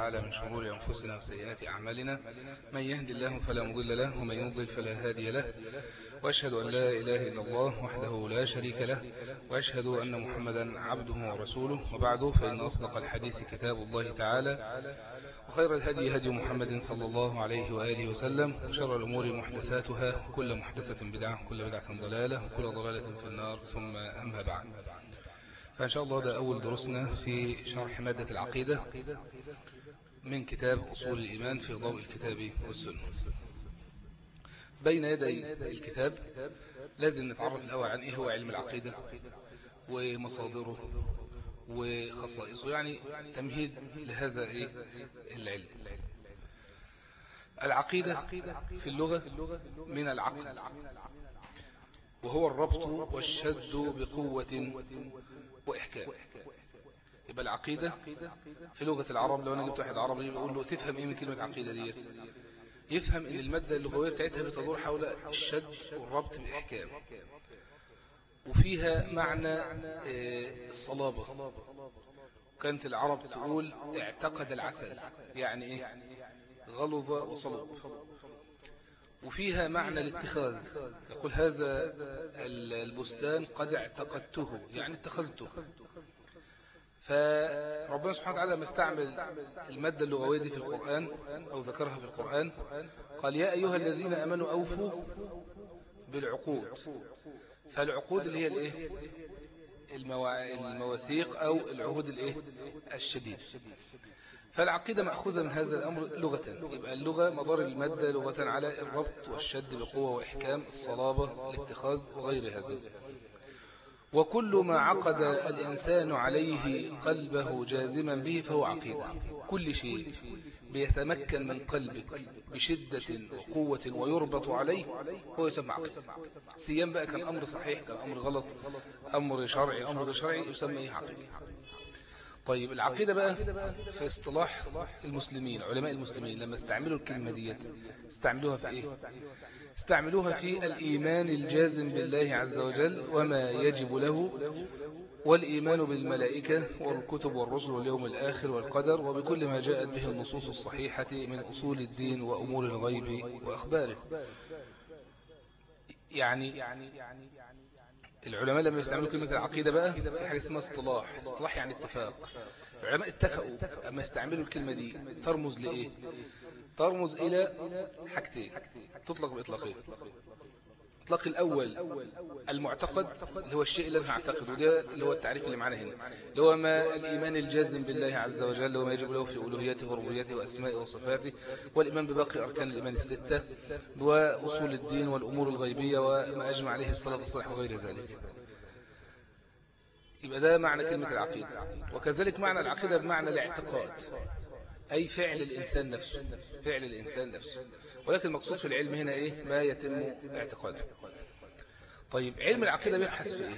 وتعالى من شرور أنفسنا وسيئات أعمالنا من يهدي الله فلا مضل له ومن يضلل فلا هادي له وأشهد أن لا إله إلا الله وحده لا شريك له وأشهد أن محمدا عبده ورسوله وبعده فإن أصدق الحديث كتاب الله تعالى وخير الهدي هدي محمد صلى الله عليه وآله وسلم وشر الأمور محدثاتها وكل محدثة بدعة وكل بدعة ضلالة وكل ضلالة في النار ثم أما بعد فإن شاء الله ده أول دروسنا في شرح مادة العقيدة من كتاب أصول الإيمان في ضوء الكتاب والسنة بين يدي الكتاب لازم نتعرف الأول عن إيه هو علم العقيدة ومصادره وخصائصه يعني تمهيد لهذا إيه العلم العقيدة في اللغة من العقد وهو الربط والشد بقوة وإحكام يبقى العقيدة في لغة العرب لو أنا جبت واحد عربي بقول له تفهم إيه من كلمة عقيدة ديت يفهم إن المادة اللغوية بتاعتها بتدور حول الشد والربط بإحكام وفيها معنى الصلابة كانت العرب تقول اعتقد العسل يعني إيه غلظ وصلب وفيها معنى الاتخاذ يقول هذا البستان قد اعتقدته يعني اتخذته فربنا سبحانه وتعالى لما استعمل المادة اللغوية دي في القرآن أو ذكرها في القرآن قال يا أيها الذين أمنوا أوفوا بالعقود فالعقود اللي هي الايه المواثيق أو العهود الايه الشديد فالعقيدة مأخوذة من هذا الأمر لغة يبقى اللغة مدار المادة لغة على الربط والشد بقوة وإحكام الصلابة الاتخاذ وغير هذا وكل ما عقد الإنسان عليه قلبه جازما به فهو عقيدة كل شيء بيتمكن من قلبك بشدة وقوة ويربط عليه هو يسمى عقيدة سيام بقى كان أمر صحيح كان أمر غلط أمر شرعي أمر شرعي يسمى إيه عقيدة طيب العقيدة بقى في اصطلاح المسلمين علماء المسلمين لما استعملوا الكلمة ديت استعملوها في ايه استعملوها في الإيمان الجازم بالله عز وجل وما يجب له والإيمان بالملائكة والكتب والرسل واليوم الآخر والقدر وبكل ما جاءت به النصوص الصحيحة من أصول الدين وأمور الغيب وأخباره يعني العلماء لما يستعملوا كلمة العقيدة بقى في حاجة اسمها اصطلاح اصطلاح يعني اتفاق العلماء اتفقوا أما يستعملوا الكلمة دي ترمز لإيه ترمز إلى حاجتين تطلق بإطلاقين الإطلاق الأول المعتقد اللي هو الشيء اللي أنا هعتقده ده اللي هو التعريف اللي معنا هنا اللي هو ما الإيمان الجازم بالله عز وجل وما يجب له في ألوهيته وربوبيته وأسمائه وصفاته والإيمان بباقي أركان الإيمان الستة وأصول الدين والأمور الغيبية وما أجمع عليه الصلاة والصلاح وغير ذلك يبقى ده معنى كلمة العقيدة وكذلك معنى العقيدة بمعنى الاعتقاد أي فعل الإنسان نفسه فعل الإنسان نفسه ولكن المقصود في العلم هنا إيه ما يتم اعتقاده طيب علم العقيدة بيبحث في إيه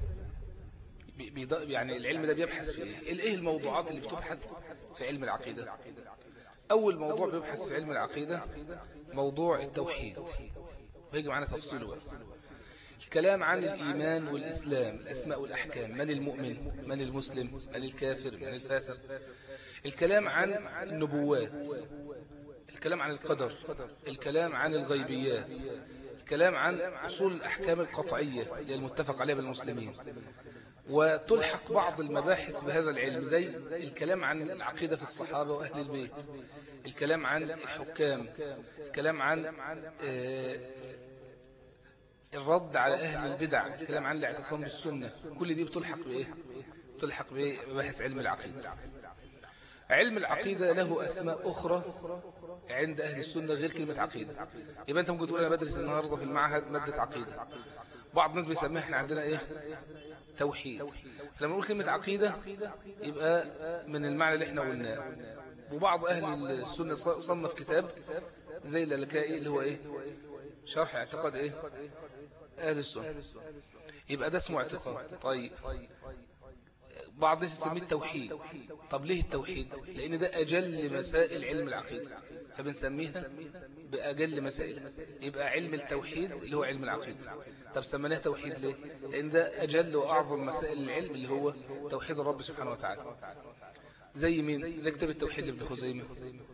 يعني العلم ده بيبحث في إيه إيه الموضوعات اللي بتبحث في علم العقيدة أول موضوع بيبحث في علم العقيدة موضوع التوحيد ويجي معنا تفصيله بقى الكلام عن الإيمان والإسلام الأسماء والأحكام من المؤمن من المسلم من الكافر من الفاسق الكلام عن النبوات الكلام عن القدر الكلام عن الغيبيات الكلام عن أصول الأحكام القطعية اللي المتفق عليها بالمسلمين وتلحق بعض المباحث بهذا العلم زي الكلام عن العقيدة في الصحابة وأهل البيت الكلام عن الحكام الكلام عن الرد على أهل البدع الكلام عن الاعتصام بالسنة كل دي بتلحق بإيه؟ بتلحق بمباحث علم العقيدة علم العقيدة له أسماء أخرى عند أهل السنة غير كلمة عقيدة يبقى أنت ممكن تقول أنا بدرس النهاردة في المعهد مادة عقيدة بعض الناس بيسميها احنا عندنا إيه توحيد لما نقول كلمة عقيدة يبقى من المعنى اللي احنا قلناه وبعض أهل السنة صنف كتاب زي اللالكائي اللي هو إيه شرح اعتقاد إيه أهل السنة يبقى ده اسمه اعتقاد طيب بعض الناس يسميه التوحيد طب ليه التوحيد لأن ده أجل مسائل علم العقيدة فبنسميها بأجل مسائل يبقى علم التوحيد اللي هو علم العقيدة طب سميناه توحيد ليه لأن ده أجل وأعظم مسائل العلم اللي هو توحيد الرب سبحانه وتعالى زي مين زي كتاب التوحيد لابن خزيمة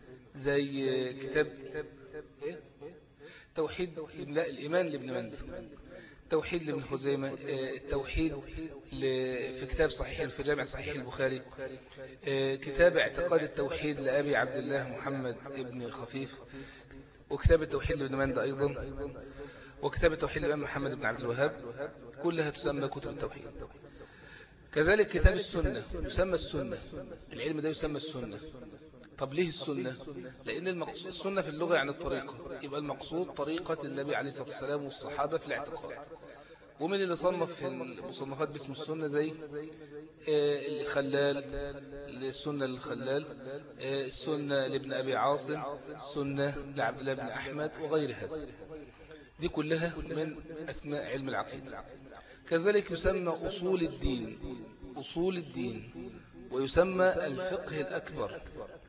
زي كتاب إيه؟ توحيد لا الإيمان لابن مند توحيد لابن خزيمة آه، التوحيد في كتاب صحيح في جامع صحيح البخاري آه، كتاب اعتقاد التوحيد لأبي عبد الله محمد ابن خفيف وكتاب التوحيد لابن مند أيضا وكتاب التوحيد لابن محمد بن عبد الوهاب كلها تسمى كتب التوحيد كذلك كتاب السنة يسمى السنة العلم ده يسمى السنة طب ليه السنة لأن المقصود السنة في اللغة يعني الطريقة يبقى المقصود طريقة النبي عليه الصلاة والسلام والصحابة في الاعتقاد ومن اللي صنف في المصنفات باسم السنة زي آه، الخلال السنة للخلال آه، السنة لابن أبي عاصم السنة لعبد الله بن أحمد وغير هذا دي كلها من أسماء علم العقيدة كذلك يسمى أصول الدين أصول الدين ويسمى الفقه الأكبر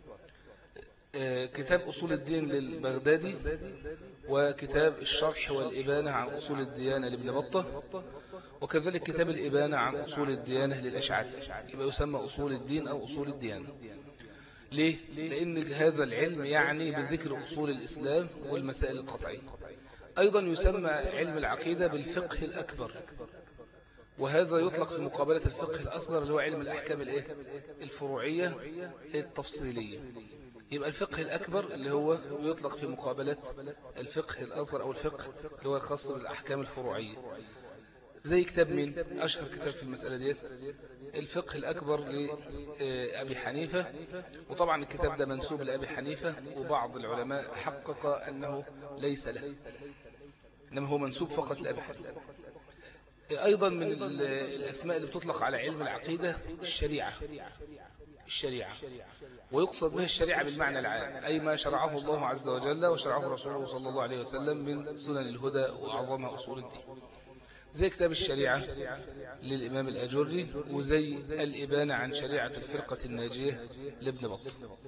آه، كتاب أصول الدين للبغدادي وكتاب الشرح والإبانة عن أصول الديانة لابن بطة وكذلك كتاب الإبانة عن أصول الديانة للأشعري يبقى يسمى أصول الدين أو أصول الديانة ليه؟ لأن هذا العلم يعني بذكر أصول الإسلام والمسائل القطعية أيضا يسمى علم العقيدة بالفقه الأكبر وهذا يطلق في مقابلة الفقه الأصغر اللي هو علم الأحكام الإيه؟ الفروعية التفصيلية يبقى الفقه الأكبر اللي هو يطلق في مقابلة الفقه الأصغر أو الفقه اللي هو الخاص بالأحكام الفروعية زي كتاب مين أشهر كتاب في المسألة دي الفقه الأكبر لأبي حنيفة وطبعا الكتاب ده منسوب لأبي حنيفة وبعض العلماء حقق أنه ليس له إنما هو منسوب فقط لأبي حنيفة أيضا من الأسماء اللي بتطلق على علم العقيدة الشريعة الشريعة ويقصد بها الشريعة بالمعنى العام أي ما شرعه الله عز وجل وشرعه رسوله صلى الله عليه وسلم من سنن الهدى وأعظمها أصول الدين زي كتاب الشريعة للإمام الأجري وزي الإبانة عن شريعة الفرقة الناجية لابن بط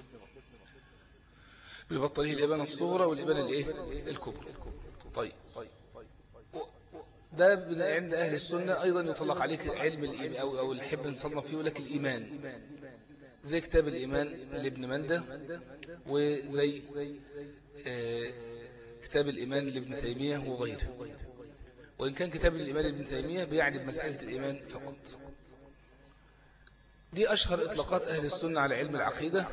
ببط له الإبانة الصغرى والإبانة الإيه؟ الكبرى طيب ده عند أهل السنة أيضا يطلق عليك علم الإيمان أو, أو الحب نصنف فيه لك الإيمان زي كتاب الإيمان لابن مندة وزي آه، كتاب الإيمان لابن تيمية وغيره وإن كان كتاب الإيمان لابن تيمية بيعني بمسألة الإيمان فقط دي أشهر إطلاقات أهل السنة على علم العقيدة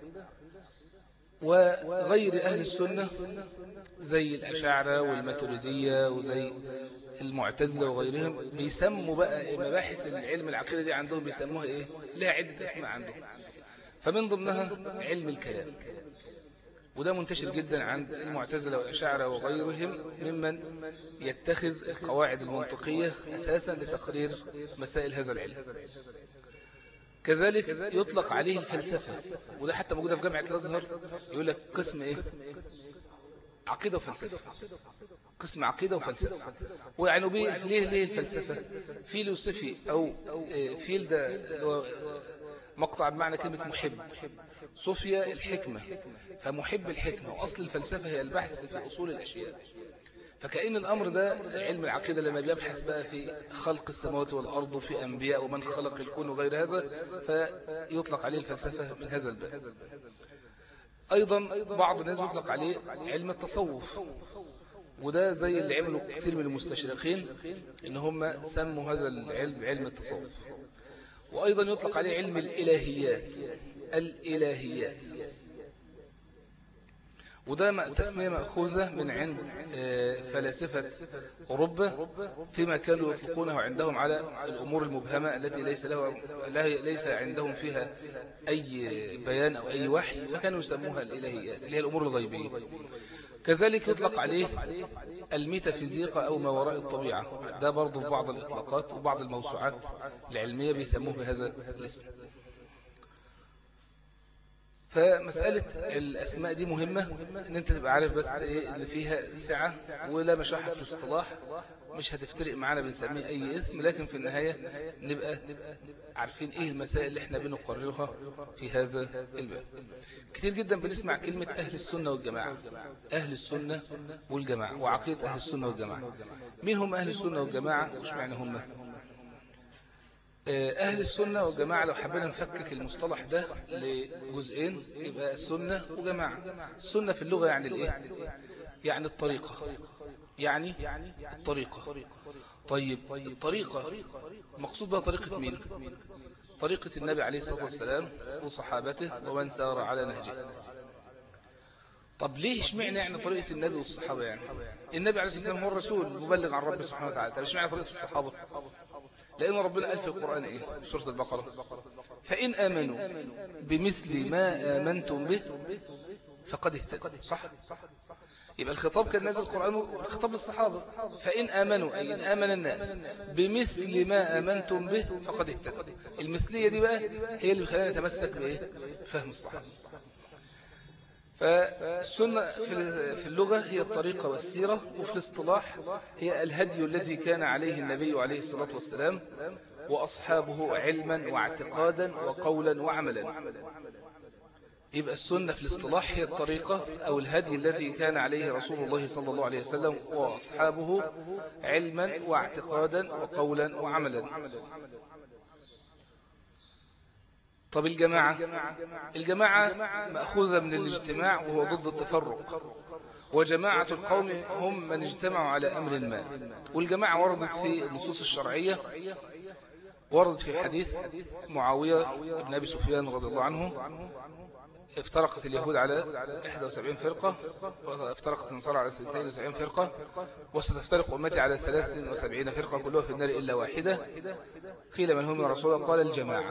وغير أهل السنة زي الأشاعرة والماتريدية وزي المعتزلة وغيرهم بيسموا بقى مباحث العلم العقيدة دي عندهم بيسموها إيه لها عدة اسماء عندهم فمن ضمنها علم الكلام وده منتشر جدا عند المعتزلة والأشاعرة وغيرهم ممن يتخذ القواعد المنطقية أساسا لتقرير مسائل هذا العلم كذلك يطلق عليه الفلسفة وده حتى موجودة في جامعة الأزهر يقول لك قسم إيه عقيدة وفلسفة قسم عقيدة وفلسفة ويعني بيه ليه ليه الفلسفة فيلوسفي أو آه، فيل ده مقطع بمعنى كلمة محب صوفيا الحكمة فمحب الحكمة وأصل الفلسفة هي البحث في أصول الأشياء فكأن الأمر ده علم العقيدة لما بيبحث بقى في خلق السماوات والأرض وفي أنبياء ومن خلق الكون وغير هذا فيطلق عليه الفلسفة من هذا الباب أيضا بعض الناس يطلق عليه علم التصوف وده زي اللي عملوا كثير من المستشرقين إن هم سموا هذا العلم علم التصوف وأيضا يطلق عليه علم الإلهيات الإلهيات وده تسمية مأخوذة من عند آه، فلاسفة أوروبا فيما كانوا يطلقونه عندهم على الأمور المبهمة التي ليس, له ليس عندهم فيها أي بيان أو أي وحي فكانوا يسموها الإلهيات اللي هي الأمور الغيبية كذلك يطلق عليه الميتافيزيقا أو ما وراء الطبيعة ده برضو في بعض الإطلاقات وبعض الموسوعات العلمية بيسموه بهذا الاسم فمسألة الأسماء دي مهمة ان انت تبقى عارف بس ايه اللي فيها سعة ولا مشاحة في الاصطلاح مش هتفترق معانا بنسميه اي اسم لكن في النهاية نبقى عارفين ايه المسائل اللي احنا بنقررها في هذا الباب كتير جدا بنسمع كلمة اهل السنة والجماعة اهل السنة والجماعة وعقيدة اهل السنة والجماعة مين هم اهل السنة والجماعة وش معنى هم آه، أهل السنة والجماعة لو حبينا نفكك المصطلح ده لجزئين يبقى السنة وجماعة السنة في اللغة يعني الإيه؟ يعني الطريقة يعني الطريقة طيب الطريقة مقصود بها طريقة مين؟ طريقة النبي عليه الصلاة والسلام وصحابته ومن سار على نهجه طب ليه اشمعنى يعني طريقة النبي والصحابة يعني النبي عليه الصلاة والسلام هو الرسول مبلغ عن ربه سبحانه وتعالى طب اشمعنى طريقة الصحابة لأن ربنا قال في القرآن إيه سورة البقرة فإن آمنوا بمثل ما آمنتم به فقد اهتدوا صح يبقى الخطاب كان نازل القرآن الخطاب للصحابة فإن آمنوا أي إن آمن الناس بمثل ما آمنتم به فقد اهتدوا المثلية دي بقى هي اللي بخلينا نتمسك بإيه فهم الصحابة فالسنة في اللغة هي الطريقة والسيرة وفي الاصطلاح هي الهدي الذي كان عليه النبي عليه الصلاة والسلام وأصحابه علما واعتقادا وقولا وعملا يبقى السنة في الاصطلاح هي الطريقة أو الهدي الذي كان عليه رسول الله صلى الله عليه وسلم وأصحابه علما واعتقادا وقولا وعملا طب الجماعة الجماعة مأخوذة من الاجتماع وهو ضد التفرق وجماعة القوم هم من اجتمعوا على أمر ما والجماعة وردت في النصوص الشرعية وردت في حديث معاوية بن أبي سفيان رضي الله عنه افترقت اليهود على 71 فرقة وافترقت النصارى على 72 فرقة وستفترق أمتي على 73 فرقة كلها في النار إلا واحدة قيل من هم رسول قال الجماعة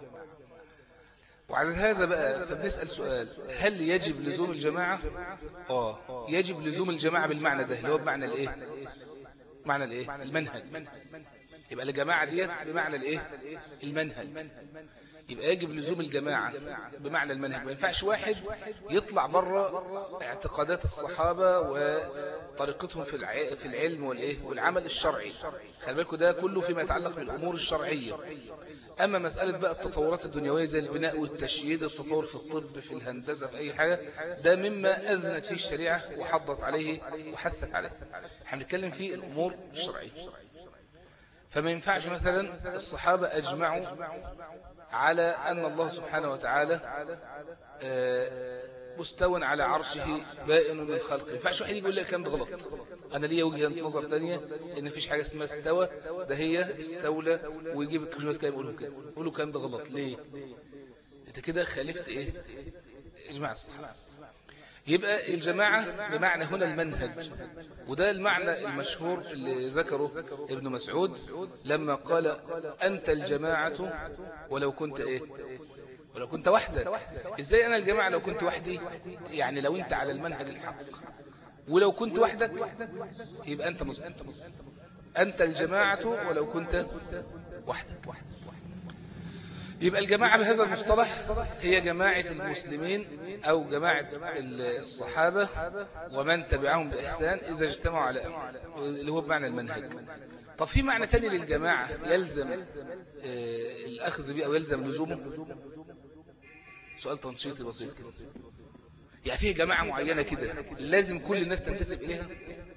وعلى هذا بقى فبنسأل سؤال هل يجب لزوم الجماعة آه يجب لزوم الجماعة بالمعنى ده اللي هو بمعنى الإيه معنى الإيه المنهج يبقى الجماعة ديت بمعنى الإيه المنهج يبقى يجب لزوم الجماعة بمعنى المنهج ما ينفعش واحد يطلع بره اعتقادات الصحابة وطريقتهم في في العلم والإيه والعمل الشرعي خلي بالكم ده كله فيما يتعلق بالأمور الشرعية أما مسألة بقى التطورات الدنيوية زي البناء والتشييد التطور في الطب في الهندسة في أي حاجة ده مما أذنت فيه الشريعة وحضت عليه وحثت عليه احنا بنتكلم في الأمور الشرعية فما ينفعش مثلا الصحابة أجمعوا على أن الله سبحانه وتعالى آه، مستوى على عرشه بائن من خلقه ما ينفعش واحد يقول لي الكلام ده غلط انا ليا وجهه نظر ثانيه ان مفيش حاجه اسمها استوى ده هي استولى ويجيب شويه كلام يقولوا كده يقولوا الكلام ده غلط ليه انت كده خالفت ايه اجماع الصحابه يبقى الجماعة بمعنى هنا المنهج وده المعنى المشهور اللي ذكره ابن مسعود لما قال أنت الجماعة ولو كنت إيه ولو كنت وحدك إزاي أنا الجماعة لو كنت وحدي يعني لو أنت على المنهج الحق ولو كنت وحدك يبقى أنت مظبوط أنت الجماعة ولو كنت وحدك يبقى الجماعة بهذا المصطلح هي جماعة المسلمين أو جماعة الصحابة ومن تبعهم بإحسان إذا اجتمعوا على اللي هو بمعنى المنهج طب في معنى تاني للجماعة يلزم آه، الأخذ به أو يلزم لزومه سؤال تنشيطي بسيط كده يعني فيه جماعة معينة كده لازم كل الناس تنتسب إليها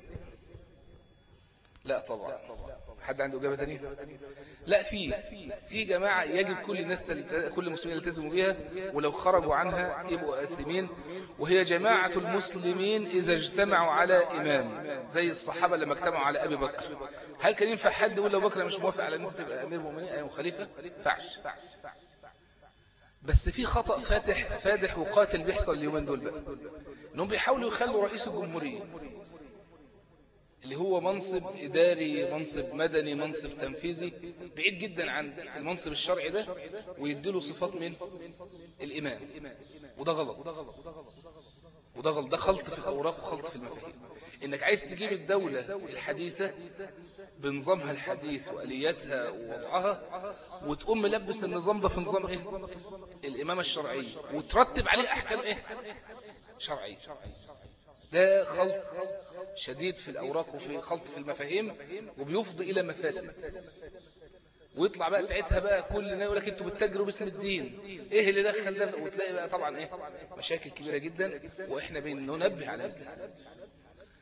لا طبعا حد عنده إجابة تانية لا في في جماعة يجب كل الناس تلت... كل المسلمين يلتزموا بها ولو خرجوا عنها يبقوا آثمين وهي جماعة المسلمين إذا اجتمعوا على إمام زي الصحابة لما اجتمعوا على أبي بكر هل كان ينفع حد يقول لو بكر مش موافق على أن تبقى أمير مؤمنين أي خليفة فعش بس في خطأ فاتح فادح وقاتل بيحصل اليومين دول بقى انهم بيحاولوا يخلوا رئيس الجمهورية اللي هو منصب إداري منصب مدني منصب تنفيذي بعيد جدا عن المنصب الشرعي ده ويديله صفات من الإمام وده غلط وده غلط ده خلط في الأوراق وخلط في المفاهيم إنك عايز تجيب الدولة الحديثة بنظامها الحديث وآلياتها ووضعها وتقوم ملبس النظام ده في نظام إيه الإمامة الشرعية وترتب عليه أحكام إيه شرعية ده خلط شديد في الأوراق وفي خلط في المفاهيم وبيفضي إلى مفاسد ويطلع بقى ساعتها بقى كلنا يقول لك انتوا بتتاجروا باسم الدين ايه اللي دخل ده وتلاقي بقى طبعا ايه مشاكل كبيرة جدا واحنا بننبه على مثل هذا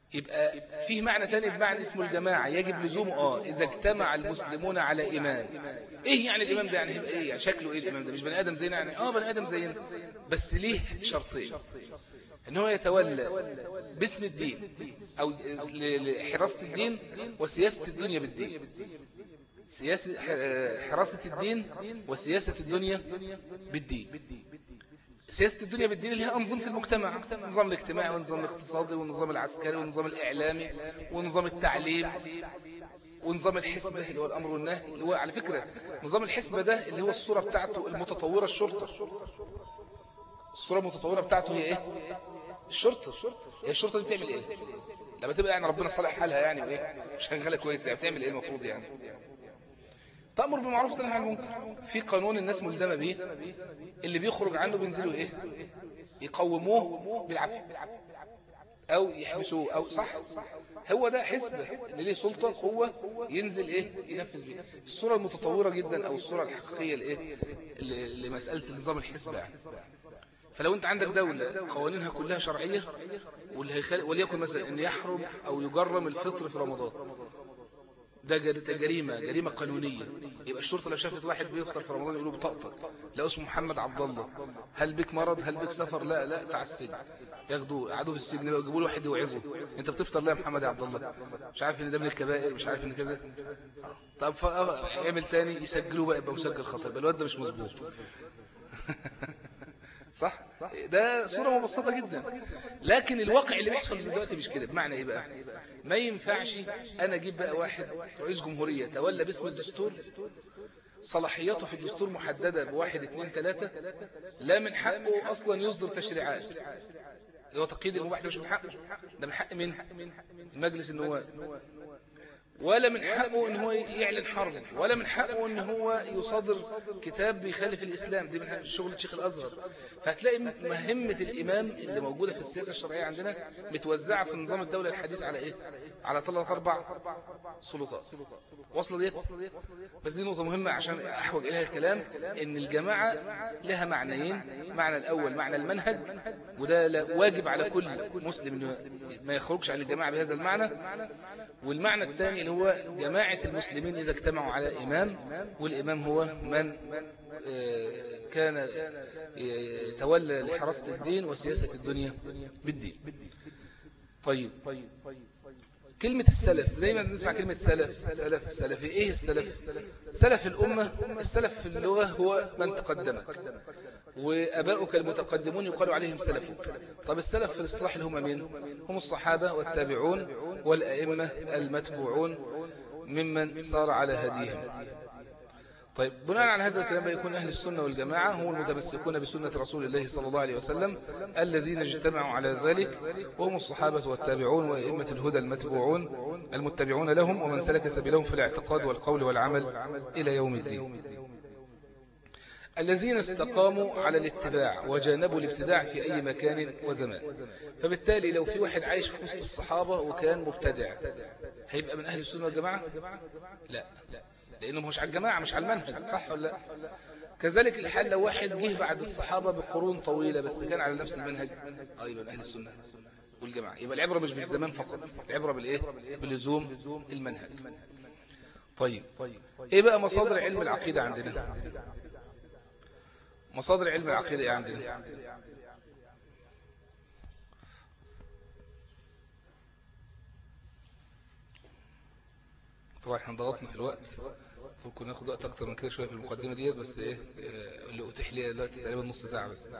يبقى فيه معنى تاني بمعنى اسمه الجماعة يجب لزومه اه إذا اجتمع المسلمون على إمام إيه يعني الإمام ده يعني هيبقى إيه يعني شكله إيه الإمام ده مش بني آدم زينا يعني آه بني آدم زينا بس ليه شرطين إن هو يتولى باسم الدين أو لحراسة الدين وسياسة الدنيا بالدين سياسة حراسة الدين وسياسة الدنيا بالدين سياسة الدنيا بالدين اللي هي أنظمة المجتمع النظام الاجتماعي والنظام الاقتصادي والنظام العسكري والنظام الإعلامي ونظام التعليم ونظام الحسبة اللي هو الأمر والنهي اللي هو على فكرة نظام الحسبة ده اللي هو الصورة بتاعته المتطورة الشرطة الصورة المتطورة بتاعته هي إيه الشرطة هي الشرطة دي بتعمل إيه لما تبقى يعني ربنا صالح حالها يعني وإيه شغالة كويس يعني بتعمل إيه المفروض يعني تأمر بالمعروف وتنهى عن المنكر في قانون الناس ملزمة به اللي بيخرج عنه بينزلوا ايه يقوموه بالعافية او يحبسوه او صح هو ده حزب اللي ليه سلطة قوة ينزل ايه ينفذ بيه الصورة المتطورة جدا او الصورة الحقيقية لايه لمسألة نظام الحزب يعني فلو انت عندك دولة قوانينها كلها شرعية وليكن مثلا ان يحرم او يجرم الفطر في رمضان ده جريمة جريمة قانونية يبقى الشرطة لو شافت واحد بيفطر في رمضان يقولوا بطاقتك لو اسمه محمد عبد الله هل بك مرض هل بك سفر لا لا تعال السجن ياخدوه قعدوه في السجن يجيبوا له واحد يوعظه انت بتفطر ليه يا محمد يا عبد الله مش عارف ان ده من الكبائر مش عارف ان كذا طب اعمل تاني يسجلوه بقى يبقى مسجل خطر الواد ده مش مظبوط صح ده صورة مبسطة جدا لكن الواقع اللي بيحصل دلوقتي مش كده بمعنى ايه بقى ما ينفعش انا اجيب بقى واحد رئيس جمهورية تولى باسم الدستور صلاحياته في الدستور محددة بواحد اتنين تلاتة لا من حقه اصلا يصدر تشريعات اللي هو تقييد المباح ده مش من حقه ده من حق من مجلس النواب ولا من حقه ان هو يعلن حرب ولا من حقه ان هو يصادر كتاب بيخالف الاسلام دي من شغل الشيخ الازهر فهتلاقي مهمة الامام اللي موجودة في السياسة الشرعية عندنا متوزعة في نظام الدولة الحديث على ايه على ثلاث اربع سلطات وصل ديت بس دي نقطة مهمة عشان احوج اليها الكلام ان الجماعة لها معنيين معنى الاول معنى المنهج وده واجب على كل مسلم انه ما يخرجش عن الجماعة بهذا المعنى والمعنى الثاني اللي هو جماعة المسلمين إذا اجتمعوا على إمام والإمام هو من كان يتولى لحراسة الدين وسياسة الدنيا بالدين طيب كلمة السلف زي ما نسمع كلمة سلف سلف سلفي ايه السلف سلف الأمة السلف في اللغة هو من تقدمك وأباؤك المتقدمون يقال عليهم سلفك طب السلف في الاصطلاح اللي هم مين هم الصحابة والتابعون والأئمة المتبوعون ممن صار على هديهم طيب بناء على هذا الكلام يكون أهل السنة والجماعة هم المتمسكون بسنة رسول الله صلى الله عليه وسلم الذين اجتمعوا على ذلك وهم الصحابة والتابعون وأئمة الهدى المتبوعون المتبعون لهم ومن سلك سبيلهم في الاعتقاد والقول والعمل إلى يوم الدين الذين استقاموا على الاتباع وجانبوا الابتداع في أي مكان وزمان فبالتالي لو في واحد عايش في وسط الصحابة وكان مبتدع هيبقى من أهل السنة والجماعة لا لأنه مش على الجماعة مش على المنهج صح ولا لا كذلك الحال لو واحد جه بعد الصحابة بقرون طويلة بس كان على نفس المنهج أيضا من أهل السنة والجماعة يبقى العبرة مش بالزمان فقط العبرة بالإيه بلزوم المنهج طيب إيه بقى مصادر علم العقيدة عندنا مصادر علم العقيدة ايه عندنا طبعا احنا ضغطنا في الوقت ممكن ناخد وقت اكتر من كده شويه في المقدمه ديت بس ايه اللي اتيح لي دلوقتي تقريبا نص ساعه بس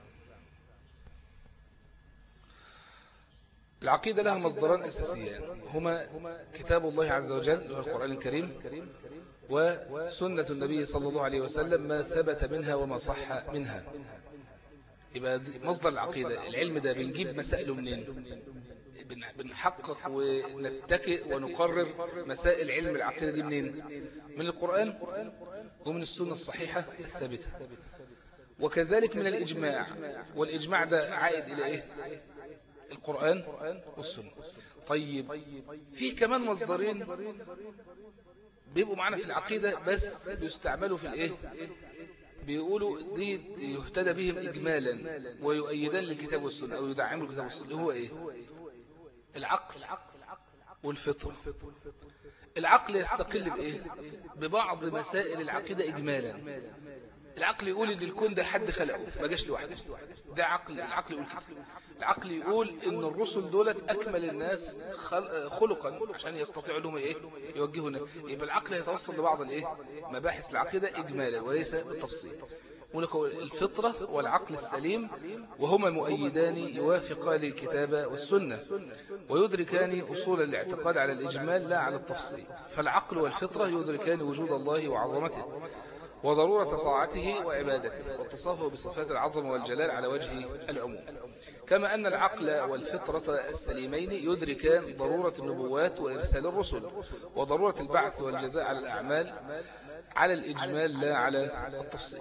العقيدة لها مصدران أساسيان هما كتاب الله عز وجل وهو القرآن الكريم وسنة النبي صلى الله عليه وسلم ما ثبت منها وما صح منها يبقى مصدر العقيدة العلم ده بنجيب مسائله منين بنحقق ونتكئ ونقرر مسائل علم العقيدة دي منين من القرآن ومن السنة الصحيحة الثابتة وكذلك من الإجماع والإجماع ده عائد إلى إيه القرآن والسنة طيب في كمان مصدرين بيبقوا معنا في العقيدة بس بيستعملوا في الايه بيقولوا دي يهتدى بهم إجمالا ويؤيدان للكتاب والسنة أو يدعموا الكتاب والسنة هو إيه العقل والفطرة العقل يستقل بإيه ببعض مسائل العقيدة إجمالا العقل يقول ان الكون ده حد خلقه ما جاش لوحده ده عقل العقل يقول كده العقل يقول ان الرسل دولت اكمل الناس خلقا عشان يستطيعوا لهم ايه يوجهوا يبقى العقل يتوصل لبعض الايه مباحث العقيده اجمالا وليس بالتفصيل هناك الفطرة والعقل السليم وهما مؤيدان يوافقان الكتاب والسنة ويدركان أصول الاعتقاد على الإجمال لا على التفصيل فالعقل والفطرة يدركان وجود الله وعظمته وضرورة طاعته وعبادته واتصافه بصفات العظمة والجلال على وجه العموم كما أن العقل والفطرة السليمين يدركان ضرورة النبوات وإرسال الرسل وضرورة البعث والجزاء على الأعمال على الإجمال لا على التفصيل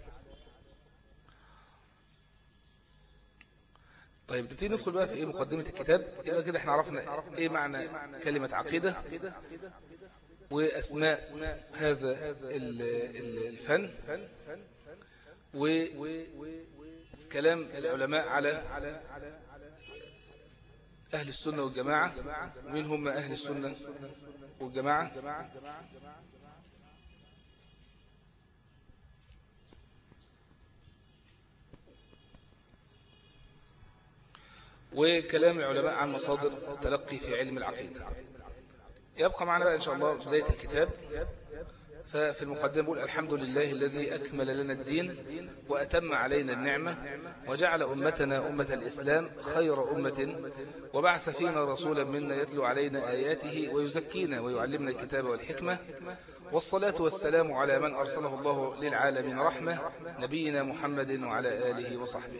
طيب نبتدي ندخل بقى في ايه مقدمة الكتاب يبقى كده احنا عرفنا ايه معنى كلمة عقيدة وأسماء هذا الفن وكلام العلماء على أهل السنة والجماعة ومين هم أهل السنة والجماعة وكلام العلماء عن مصادر التلقي في علم العقيدة يبقى معنا بقى إن شاء الله بداية الكتاب ففي المقدمة بقول الحمد لله الذي أكمل لنا الدين وأتم علينا النعمة وجعل أمتنا أمة الإسلام خير أمة وبعث فينا رسولا منا يتلو علينا آياته ويزكينا ويعلمنا الكتاب والحكمة والصلاة والسلام على من أرسله الله للعالمين رحمة نبينا محمد وعلى آله وصحبه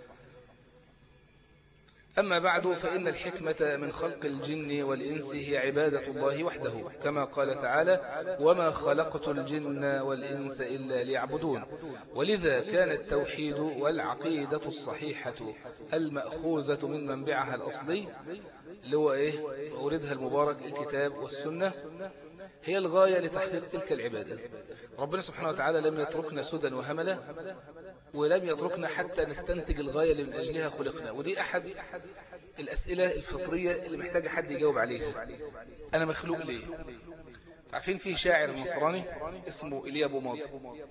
أما بعد فإن الحكمة من خلق الجن والإنس هي عبادة الله وحده كما قال تعالى وما خلقت الجن والإنس إلا ليعبدون ولذا كان التوحيد والعقيدة الصحيحة المأخوذة من منبعها الأصلي اللي هو إيه أوردها المبارك الكتاب والسنة هي الغاية لتحقيق تلك العبادة ربنا سبحانه وتعالى لم يتركنا سدى وهملا ولم يتركنا حتى نستنتج الغاية اللي من أجلها خلقنا ودي أحد الأسئلة الفطرية اللي محتاجة حد يجاوب عليها أنا مخلوق ليه عارفين فيه شاعر نصراني اسمه إليا أبو ماضي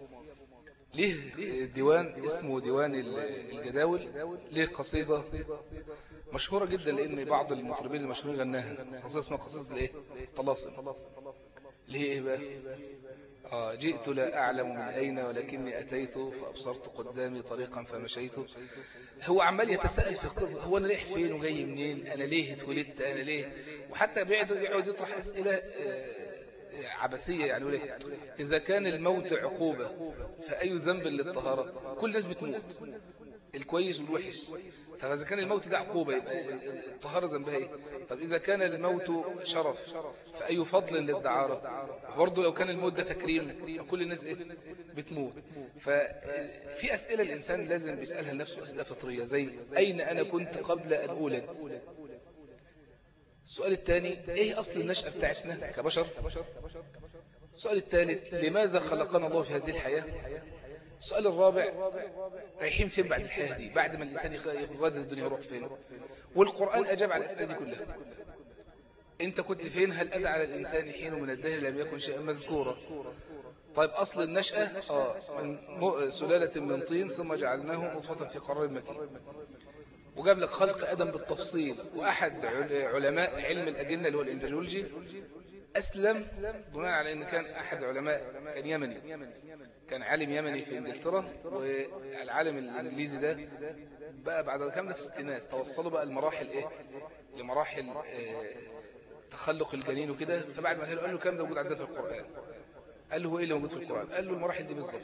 ليه ديوان اسمه ديوان الجداول ليه قصيدة مشهورة جدا لأن بعض المطربين المشهورين غناها قصيدة اسمها قصيدة الايه الطلاسم اللي هي ايه بقى آه جئت لا أعلم من أين ولكني أتيت فأبصرت قدامي طريقا فمشيت هو عمال يتساءل في القصة هو أنا ليه فين وجاي منين أنا ليه اتولدت أنا ليه وحتى يقعد يطرح أسئلة آه، عبثية يعني يقول إذا كان الموت عقوبة فأي ذنب للطهارة كل الناس بتموت الكويس والوحش طب إذا كان الموت ده عقوبة يبقى الطهارة ذنبها إيه طب إذا كان الموت شرف فأي فضل للدعارة برضه لو كان الموت ده تكريم كل الناس إيه بتموت ففي أسئلة الإنسان لازم بيسألها لنفسه أسئلة فطرية زي أين أنا كنت قبل أن أولد السؤال الثاني إيه أصل النشأة بتاعتنا كبشر السؤال الثالث لماذا خلقنا الله في هذه الحياة السؤال الرابع رايحين فين بعد الحياة دي بعد ما الإنسان يغادر الدنيا يروح فين والقرآن أجاب على الأسئلة دي كلها أنت كنت فين هل أدى على الإنسان حين من الدهر لم يكن شيئا مذكورا طيب أصل النشأة آه من سلالة من طين ثم جعلناه نطفة في قرار مكين وجاب لك خلق آدم بالتفصيل وأحد علماء علم الأجنة اللي هو الإمبريولوجي أسلم بناء على أن كان أحد علماء كان يمني كان عالم يمني في انجلترا والعالم الانجليزي ده بقى بعد الكلام ده في الستينات توصلوا بقى المراحل ايه لمراحل اه تخلق الجنين وكده فبعد ما قال له الكلام ده موجود عندنا في القرآن قال له هو ايه اللي موجود في القرآن قال له المراحل دي بالظبط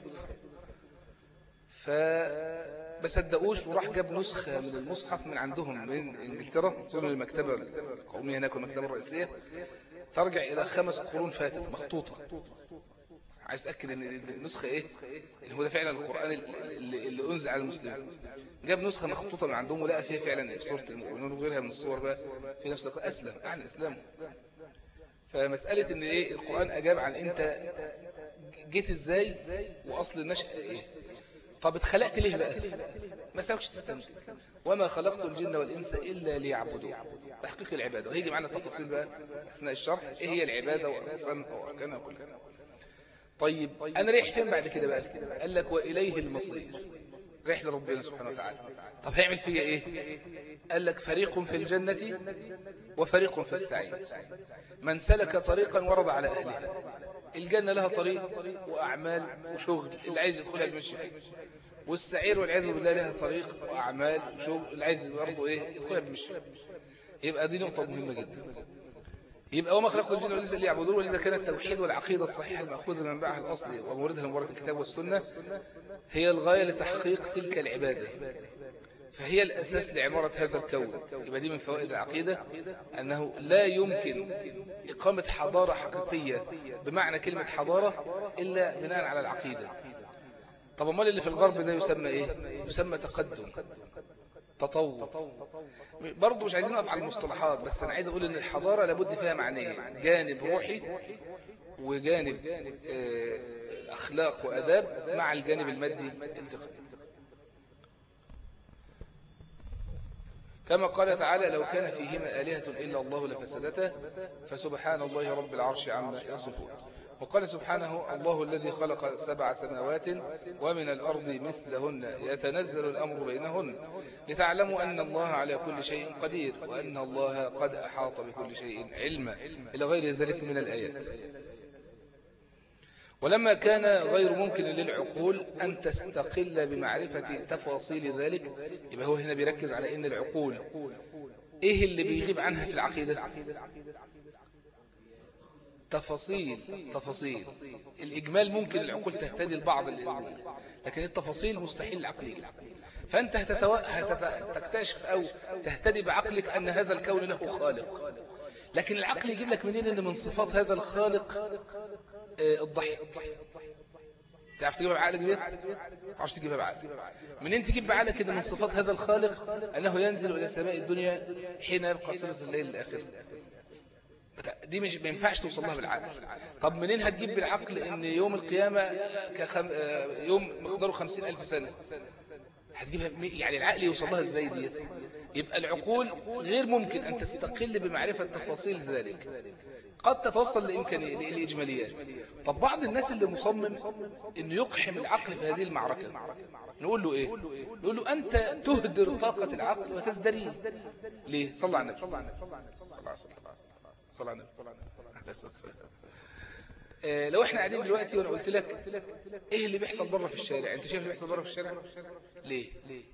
ف ما صدقوش وراح جاب نسخة من المصحف من عندهم من انجلترا من المكتبة القومية هناك والمكتبة الرئيسية ترجع إلى خمس قرون فاتت مخطوطة عايز تأكد ان النسخة ايه ان هو ده فعلا القرآن اللي, اللي انزل على المسلمين جاب نسخة مخطوطة من عندهم ولقى فيها فعلا في سورة المؤمنون وغيرها من الصور بقى في نفس القرآن أسلم أعلن إسلامه فمسألة ان ايه القرآن أجاب عن انت جيت ازاي وأصل النشأة ايه طب اتخلقت ليه بقى ما ساوكش تستمتع وما خلقت الجن والإنس إلا ليعبدوا تحقيق العبادة وهيجي معنا التفاصيل بقى أثناء الشرح إيه هي العبادة وأقسامها وأركانها كلها طيب أنا ريح فين بعد كده بقى قال لك وإليه المصير ريح لربنا سبحانه وتعالى طب هيعمل فيها إيه قال لك فريق في الجنة وفريق في السعير من سلك طريقا ورد على أهلها الجنة لها طريق وأعمال وشغل اللي عايز يدخلها المشي فيه والسعير والعياذ بالله لها طريق وأعمال وشغل اللي عايز برضه إيه يدخلها بالمشي يبقى دي نقطة مهمة جدا يبقى وما خلقت الجن والانس الا يعبدون ولذا كان التوحيد والعقيده الصحيحه الماخوذه من منبعها الاصلي وموردها المبارك الكتاب والسنه هي الغايه لتحقيق تلك العباده فهي الأساس لعمارة هذا الكون يبقى دي من فوائد العقيدة أنه لا يمكن إقامة حضارة حقيقية بمعنى كلمة حضارة إلا بناء على العقيدة طب امال اللي في الغرب ده يسمى إيه؟ يسمى تقدم تطور برضه مش عايزين نقف على المصطلحات بس أنا عايز أقول إن الحضارة لابد فيها معنيين جانب روحي وجانب آه، أخلاق وأداب مع الجانب المادي التقني كما قال تعالى لو كان فيهما آلهة إلا الله لفسدتا فسبحان الله رب العرش عما يصفون وقال سبحانه الله الذي خلق سبع سماوات ومن الأرض مثلهن يتنزل الأمر بينهن لتعلموا أن الله على كل شيء قدير وأن الله قد أحاط بكل شيء علما إلى غير ذلك من الآيات ولما كان غير ممكن للعقول أن تستقل بمعرفة تفاصيل ذلك يبقى هو هنا بيركز على أن العقول إيه اللي بيغيب عنها في العقيدة تفاصيل تفاصيل الإجمال ممكن العقول تهتدي لبعض الإجمال لكن التفاصيل مستحيل العقل يجب فأنت هتتو... هتكتشف أو تهتدي بعقلك أن هذا الكون له خالق لكن العقل يجيب لك منين أن من صفات هذا الخالق آه، الضحك تعرف تجيبها بعقلك ديت تعرفش تجيبها بعقلك منين تجيب بعقلك ان من صفات هذا الخالق انه ينزل الى سماء الدنيا حين يبقى ثلث الليل الاخر دي مش ما ينفعش توصل لها بالعقل طب منين هتجيب بالعقل ان يوم القيامه كخم... آه، يوم مقداره خمسين ألف سنه هتجيبها يعني العقل يوصل لها ازاي ديت يبقى العقول غير ممكن ان تستقل بمعرفه تفاصيل ذلك قد تتوصل لإمكانية لإجماليات طب بعض الناس اللي مصمم أنه يقحم العقل في هذه المعركة نقول له إيه نقول له أنت تهدر طاقة العقل وتزدريه ليه صلى على النبي صلى على النبي صلى على النبي آه، لو احنا قاعدين دلوقتي وانا قلت لك ايه اللي بيحصل بره في الشارع انت شايف اللي بيحصل بره في الشارع ليه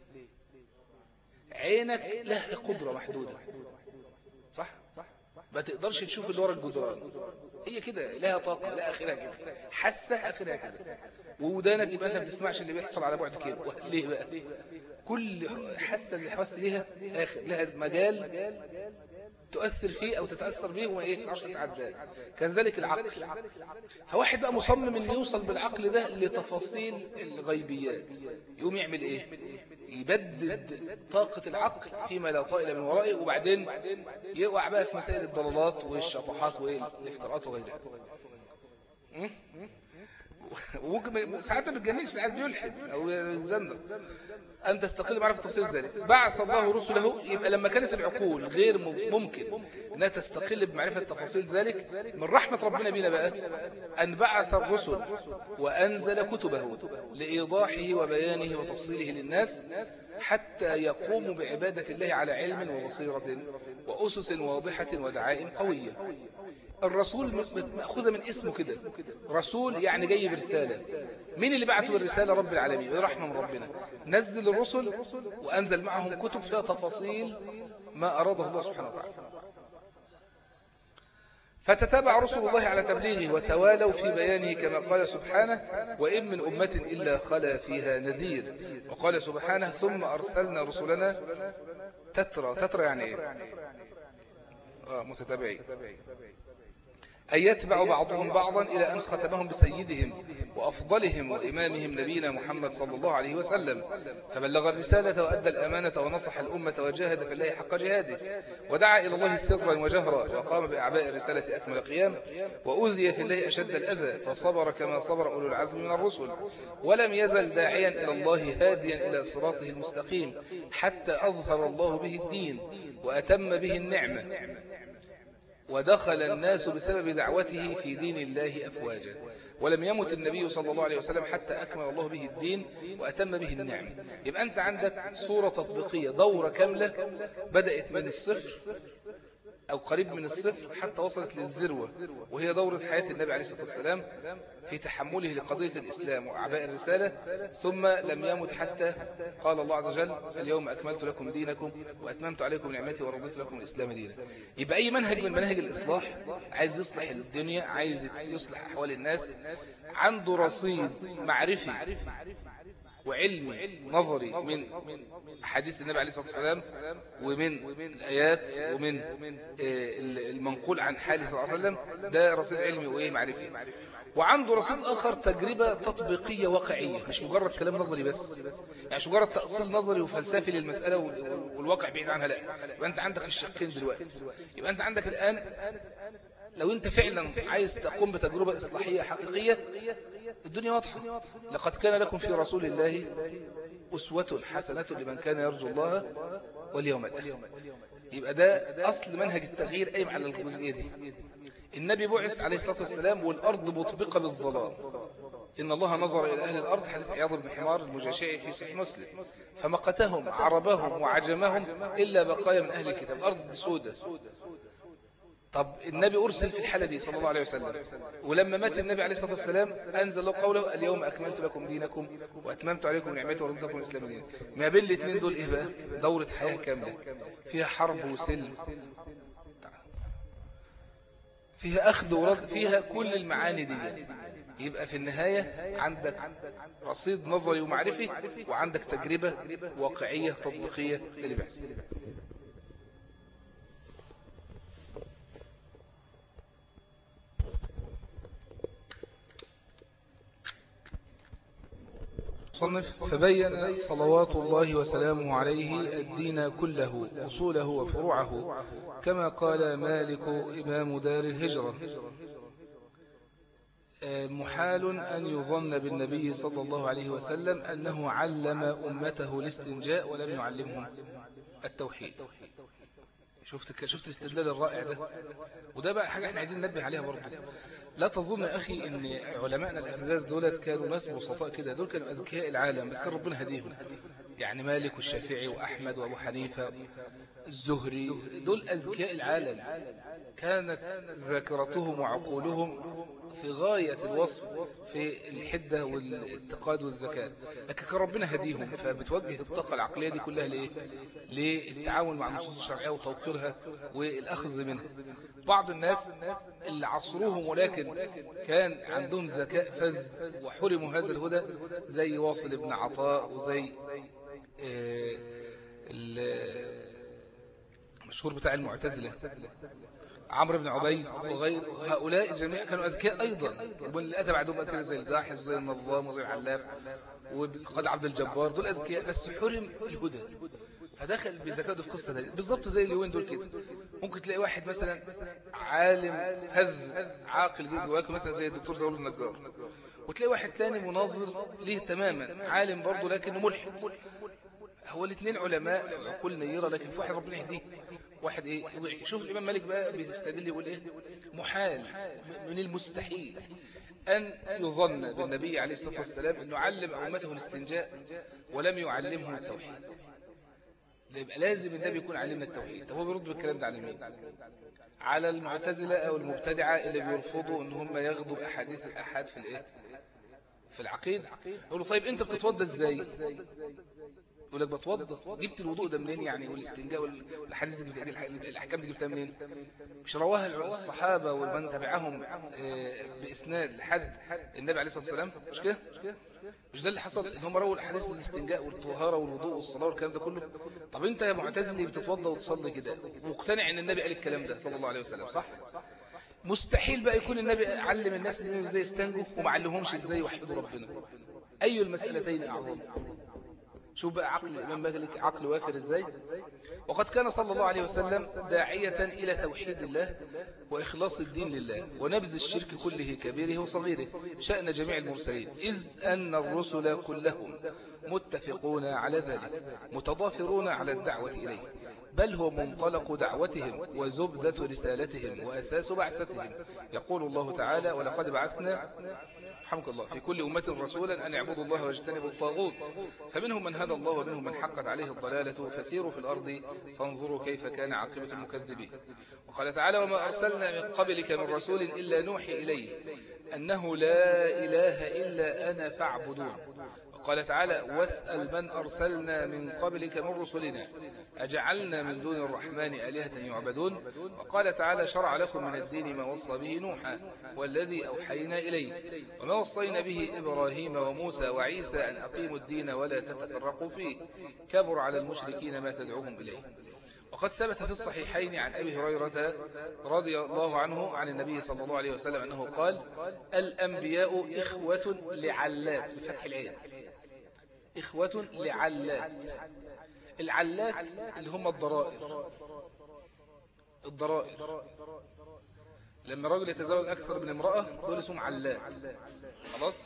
عينك لها قدرة محدودة صح ما تقدرش تشوف اللي ورا الجدران هي كده لها طاقة لا آخرها كده حاسة آخرها كده وودانك يبقى أنت ما بتسمعش اللي بيحصل على بعد كده ليه بقى كل حاسة اللي حواس ليها آخر لها مجال تؤثر فيه أو تتأثر به وما إيه تعرفش تتعدى كذلك العقل فواحد بقى مصمم إنه يوصل بالعقل ده لتفاصيل الغيبيات يقوم يعمل إيه يبدد طاقة العقل فيما لا طائل من ورائه وبعدين يقع بقى في مسائل الضلالات والشطحات والافتراءات وغيرها ساعات ما بتجننش ساعات بيلحد او يزندق أن تستقل معرفة تفصيل ذلك بعث الله رسله يبقى لما كانت العقول غير ممكن أنها تستقل بمعرفة تفاصيل ذلك من رحمة ربنا بنا بقى أن بعث الرسل وأنزل كتبه لإيضاحه وبيانه وتفصيله للناس حتى يقوموا بعبادة الله على علم وبصيرة وأسس واضحة ودعائم قوية الرسول مأخوذة من اسمه كده رسول يعني جاي برسالة مين اللي بعته بالرسالة رب العالمين رحمة من ربنا نزل الرسل وأنزل معهم كتب فيها تفاصيل ما أراده الله سبحانه وتعالى فتتابع رسل الله على تبليغه وتوالوا في بيانه كما قال سبحانه وإن من أمة إلا خلا فيها نذير وقال سبحانه ثم أرسلنا رسلنا تترى تترى يعني إيه آه متتابعين أن يتبع بعضهم بعضا إلى أن ختمهم بسيدهم وأفضلهم وإمامهم نبينا محمد صلى الله عليه وسلم فبلغ الرسالة وأدى الأمانة ونصح الأمة وجاهد في الله حق جهاده ودعا إلى الله سرا وجهرا وقام بأعباء الرسالة أكمل قيام وأوذي في الله أشد الأذى فصبر كما صبر أولو العزم من الرسل ولم يزل داعيا إلى الله هاديا إلى صراطه المستقيم حتى أظهر الله به الدين وأتم به النعمة ودخل الناس بسبب دعوته في دين الله أفواجا ولم يمت النبي صلى الله عليه وسلم حتى أكمل الله به الدين وأتم به النعم يبقى أنت عندك صورة تطبيقية دورة كاملة بدأت من الصفر أو قريب من الصفر حتى وصلت للذروة وهي دورة حياة النبي عليه الصلاة والسلام في تحمله لقضية الإسلام وأعباء الرسالة ثم لم يمت حتى قال الله عز وجل اليوم أكملت لكم دينكم وأتممت عليكم نعمتي ورضيت لكم الإسلام دينا يبقى أي منهج من مناهج الإصلاح عايز يصلح الدنيا عايز يصلح أحوال الناس عنده رصيد معرفي وعلمي نظري من حديث النبي عليه الصلاة والسلام ومن الآيات ومن المنقول عن حاله صلى الله عليه وسلم ده رصيد علمي وإيه معرفي وعنده رصيد آخر تجربة تطبيقية واقعية مش مجرد كلام نظري بس يعني مش مجرد تأصيل نظري وفلسفي للمسألة والواقع بعيد عنها لا يبقى أنت عندك الشقين دلوقتي يبقى أنت عندك الآن لو أنت فعلا عايز تقوم بتجربة إصلاحية حقيقية الدنيا واضحة لقد كان لكم في رسول الله أسوة حسنة لمن كان يرجو الله واليوم الآخر يبقى ده أصل منهج التغيير قايم على الجزئية دي النبي بعث عليه الصلاة والسلام والأرض مطبقة بالظلام إن الله نظر إلى أهل الأرض حديث عياض بن حمار المجاشعي في صحيح مسلم فمقتهم عربهم وعجمهم إلا بقايا من أهل الكتاب أرض سودة طب النبي أرسل في الحالة دي صلى الله عليه وسلم ولما مات النبي عليه الصلاة والسلام أنزل له قوله اليوم أكملت لكم دينكم وأتممت عليكم نعمتي ورضيت لكم الإسلام دينا ما بين الاثنين دول إيه بقى دورة حياة كاملة فيها حرب وسلم فيها أخذ ورد فيها كل المعاني دي يبقى في النهاية عندك رصيد نظري ومعرفي وعندك تجربة واقعية تطبيقية اللي بيحصل صنف فبين صلوات الله وسلامه عليه الدين كله أصوله وفروعه كما قال مالك إمام دار الهجرة محال أن يظن بالنبي صلى الله عليه وسلم أنه علم أمته الاستنجاء ولم يعلمهم التوحيد شفت شفت الاستدلال الرائع ده وده بقى حاجة احنا عايزين ننبه عليها برضه لا تظن أخي أن علماءنا الأفزاز دولت كانوا ناس بسطاء كده دول كانوا أذكياء العالم بس كان ربنا هديهم يعني مالك والشافعي وأحمد وأبو حنيفة الزهري دول أذكياء العالم كانت ذاكرتهم وعقولهم في غاية الوصف في الحدة والاتقاد والذكاء لكن كان ربنا هديهم فبتوجه الطاقة العقلية دي كلها لإيه؟ للتعاون مع النصوص الشرعية وتوقيرها والأخذ منها بعض الناس اللي عصروهم ولكن كان عندهم ذكاء فذ وحرموا هذا الهدى زي واصل ابن عطاء وزي المشهور بتاع المعتزلة عمرو بن عبيد وغير هؤلاء الجميع كانوا أذكياء أيضا واللي أتى بعدهم كده زي الجاحظ وزي النظام وزي العلاب وقد عبد الجبار دول أذكياء بس حرم الهدى فدخل بذكاء في قصة دي بالظبط زي اليومين دول كده ممكن تلاقي واحد مثلا عالم فذ عاقل جدا ولكن مثلا زي الدكتور زول النجار وتلاقي واحد تاني مناظر ليه تماما عالم برضه لكنه ملحد هو الاثنين علماء عقول نيرة لكن في واحد ربنا يهديه واحد ايه يضيع شوف الإمام مالك بقى بيستدل يقول ايه محال من المستحيل أن يظن بالنبي عليه الصلاة والسلام أنه علم أمته الاستنجاء ولم يعلمهم التوحيد يبقى لازم النبي يكون علمنا التوحيد طب هو بيرد بالكلام ده على مين على المعتزلة أو المبتدعة اللي بيرفضوا أن هم ياخدوا بأحاديث الأحاد في الإيه في العقيدة يقولوا طيب أنت بتتوضى إزاي يقول لك بتوضى جبت الوضوء ده منين يعني والاستنجاء والحديث دي الأحكام دي جبتها منين مش رواها الصحابة ومن تبعهم بإسناد لحد النبي عليه الصلاة والسلام مش كده مش ده اللي حصل ان هم رووا الاحاديث الاستنجاء والطهاره والوضوء والصلاه والكلام ده كله طب انت يا معتزلي بتتوضى وتصلي كده مقتنع ان النبي قال الكلام ده صلى الله عليه وسلم صح مستحيل بقى يكون النبي علم الناس ازاي يستنجوا وما علمهمش ازاي يوحدوا ربنا أي المسألتين أعظم شوف بقى عقل الإمام مالك عقل وافر إزاي وقد كان صلى الله عليه وسلم داعية إلى توحيد الله وإخلاص الدين لله ونبذ الشرك كله كبيره وصغيره شأن جميع المرسلين إذ أن الرسل كلهم متفقون على ذلك متضافرون على الدعوة إليه بل هو منطلق دعوتهم وزبدة رسالتهم وأساس بعثتهم يقول الله تعالى ولقد بعثنا حمك الله في كل أمة رسولا أن يعبدوا الله واجتنبوا الطاغوت فمنهم من هدى الله ومنهم من حقت عليه الضلالة فسيروا في الأرض فانظروا كيف كان عاقبة المكذبين وقال تعالى وما أرسلنا من قبلك من رسول إلا نوحي إليه أنه لا إله إلا أنا فاعبدون قال تعالى واسأل من أرسلنا من قبلك من رسلنا أجعلنا من دون الرحمن آلهة يعبدون وقال تعالى شرع لكم من الدين ما وصى به نوحا والذي أوحينا إليه وما وصينا به إبراهيم وموسى وعيسى أن أقيموا الدين ولا تتفرقوا فيه كبر على المشركين ما تدعوهم إليه وقد ثبت في الصحيحين عن أبي هريرة رضي الله عنه عن النبي صلى الله عليه وسلم أنه قال الأنبياء إخوة لعلات بفتح العين إخوة لعلات العلات اللي هم الضرائر الضرائر لما رجل يتزوج أكثر من امرأة دول اسمهم علات خلاص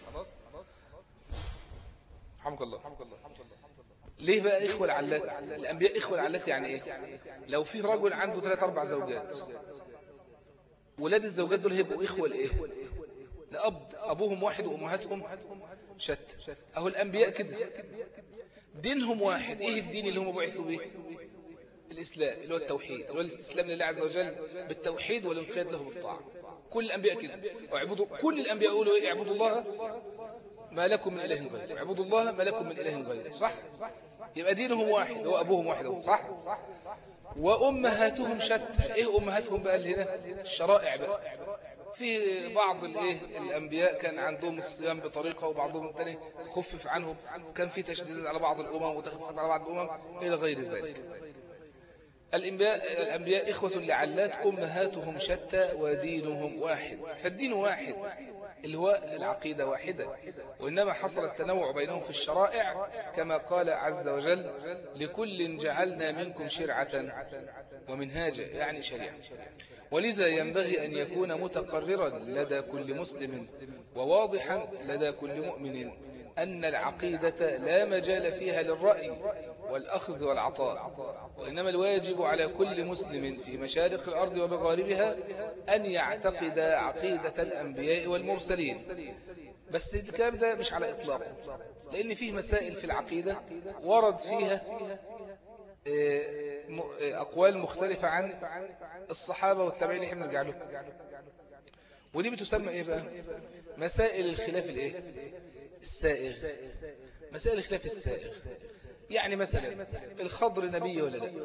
حمك الله ليه بقى إخوة العلات الأنبياء إخوة العلات يعني إيه لو في رجل عنده ثلاث أربع زوجات ولاد الزوجات دول هيبقوا إخوة لإيه لأب أبوهم واحد وأمهاتهم شت أهو الأنبياء كده دينهم واحد إيه الدين اللي هم بعثوا به الإسلام اللي هو التوحيد اللي هو الاستسلام لله عز وجل بالتوحيد والانقياد له بالطاعة كل الأنبياء كده واعبدوا كل الأنبياء يقولوا إيه اعبدوا الله ما لكم من إله غير اعبدوا الله ما لكم من إله غير صح يبقى دينهم واحد هو أبوهم واحد صح وأمهاتهم شتى إيه أمهاتهم بقى اللي هنا الشرائع بقى في بعض الايه الانبياء كان عندهم الصيام بطريقه وبعضهم الثاني خفف عنهم كان في تشديد على بعض الامم وتخفف على بعض الامم الى غير ذلك الانبياء الانبياء اخوه لعلات امهاتهم شتى ودينهم واحد فالدين واحد اللي هو العقيدة واحدة وإنما حصل التنوع بينهم في الشرائع كما قال عز وجل لكل جعلنا منكم شرعة ومنهاجا يعني شريعة ولذا ينبغي أن يكون متقررا لدى كل مسلم وواضحا لدى كل مؤمن أن العقيدة لا مجال فيها للرأي والأخذ والعطاء وإنما الواجب على كل مسلم في مشارق الأرض ومغاربها أن يعتقد عقيدة الأنبياء والمرسلين بس الكلام ده مش على إطلاقه لأن فيه مسائل في العقيدة ورد فيها آه، آه، أقوال مختلفة عن الصحابة والتابعين اللي احنا نرجع ودي بتسمى ايه بقى مسائل الخلاف الايه السائغ مسائل الخلاف السائغ يعني مثلا الخضر نبي ولا لا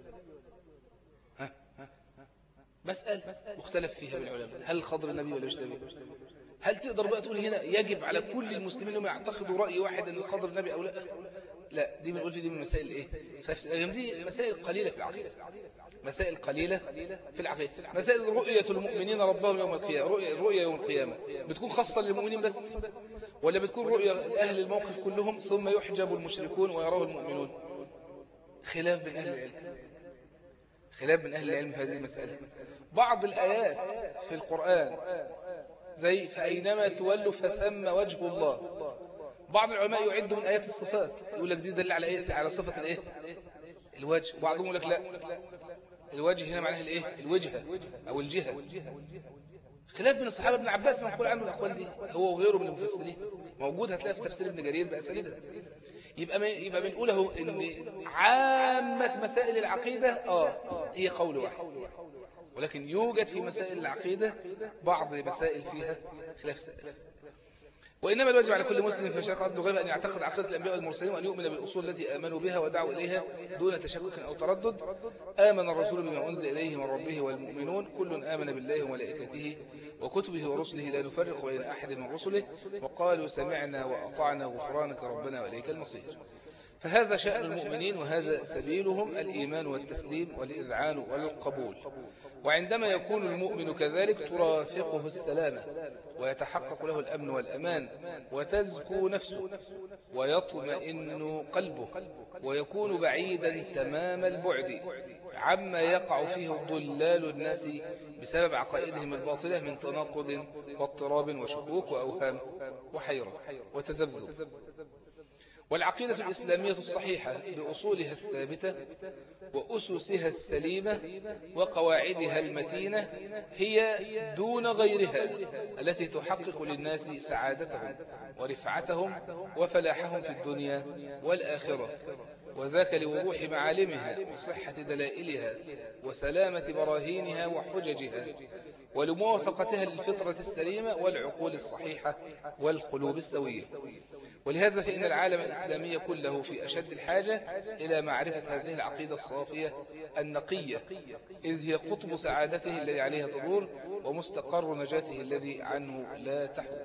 ها مسألة مختلف فيها بالعلماء هل الخضر نبي ولا مش نبي هل تقدر بقى تقول هنا يجب على كل المسلمين انهم يعتقدوا رأي واحد ان الخضر نبي او لا لا دي بنقول دي من مسائل ايه دي مسائل قليلة في العقيدة مسائل قليلة في العقيدة مسائل رؤية المؤمنين ربهم يوم القيامة رؤية, رؤية يوم القيامة بتكون خاصة للمؤمنين بس ولا بتكون رؤية أهل الموقف كلهم ثم يحجب المشركون ويراه المؤمنون خلاف بين أهل العلم خلاف بين أهل العلم في هذه المسألة بعض الآيات في القرآن زي فأينما تولوا فثم وجه الله بعض العلماء يعد من آيات الصفات يقول لك دي دل على آية على صفة الايه الوجه بعضهم يقول لك لا الوجه هنا معناه الايه الوجهة او الجهة خلاف بين الصحابة ابن عباس ما يقول عنه الأقوال دي هو وغيره من المفسرين موجود هتلاقي في تفسير ابن جرير بأسانيدها يبقى يبقى بنقول اهو ان عامة مسائل العقيدة اه هي قول واحد ولكن يوجد في مسائل العقيدة بعض مسائل فيها خلاف سائل وإنما الواجب على كل مسلم في مشارق أرض غير أن يعتقد عقيدة الأنبياء والمرسلين وأن يؤمن بالأصول التي آمنوا بها ودعوا إليها دون تشكك أو تردد آمن الرسول بما أنزل إليه من ربه والمؤمنون كل آمن بالله وملائكته وكتبه ورسله لا نفرق بين أحد من رسله وقالوا سمعنا وأطعنا غفرانك ربنا وإليك المصير فهذا شأن المؤمنين وهذا سبيلهم الإيمان والتسليم والإذعان والقبول وعندما يكون المؤمن كذلك ترافقه السلامة ويتحقق له الأمن والأمان وتزكو نفسه ويطمئن قلبه ويكون بعيدا تمام البعد عما يقع فيه ضلال الناس بسبب عقائدهم الباطلة من تناقض واضطراب وشكوك وأوهام وحيرة وتذبذب والعقيدة الإسلامية الصحيحة بأصولها الثابتة وأسسها السليمة وقواعدها المتينة هي دون غيرها التي تحقق للناس سعادتهم ورفعتهم وفلاحهم في الدنيا والآخرة وذاك لوضوح معالمها وصحة دلائلها وسلامة براهينها وحججها ولموافقتها للفطرة السليمة والعقول الصحيحة والقلوب السوية ولهذا فإن العالم الإسلامي كله في أشد الحاجة إلى معرفة هذه العقيدة الصافية النقية إذ هي قطب سعادته الذي عليها تدور ومستقر نجاته الذي عنه لا تحول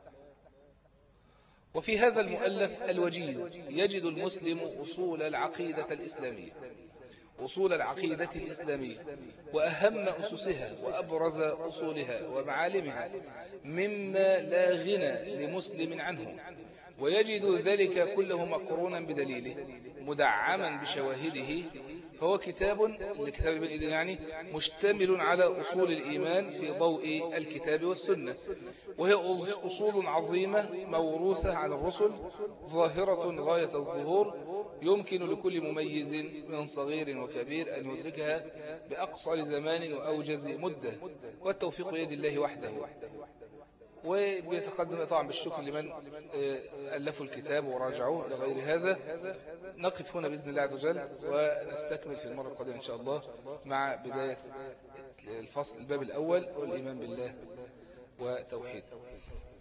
وفي هذا المؤلف الوجيز يجد المسلم أصول العقيدة الإسلامية أصول العقيدة الإسلامية وأهم أسسها وأبرز أصولها ومعالمها مما لا غنى لمسلم عنه ويجد ذلك كله مقرونا بدليله مدعما بشواهده فهو كتاب الكتاب يعني مشتمل على أصول الإيمان في ضوء الكتاب والسنة وهي أصول عظيمة موروثة على الرسل ظاهرة غاية الظهور يمكن لكل مميز من صغير وكبير أن يدركها بأقصر زمان وأوجز مدة والتوفيق يد الله وحده وبيتقدم طبعا بالشكر لمن آه، ألفوا الكتاب وراجعوه لغير هذا نقف هنا بإذن الله عز وجل ونستكمل في المرة القادمة إن شاء الله مع بداية الفصل الباب الأول والإيمان بالله وتوحيده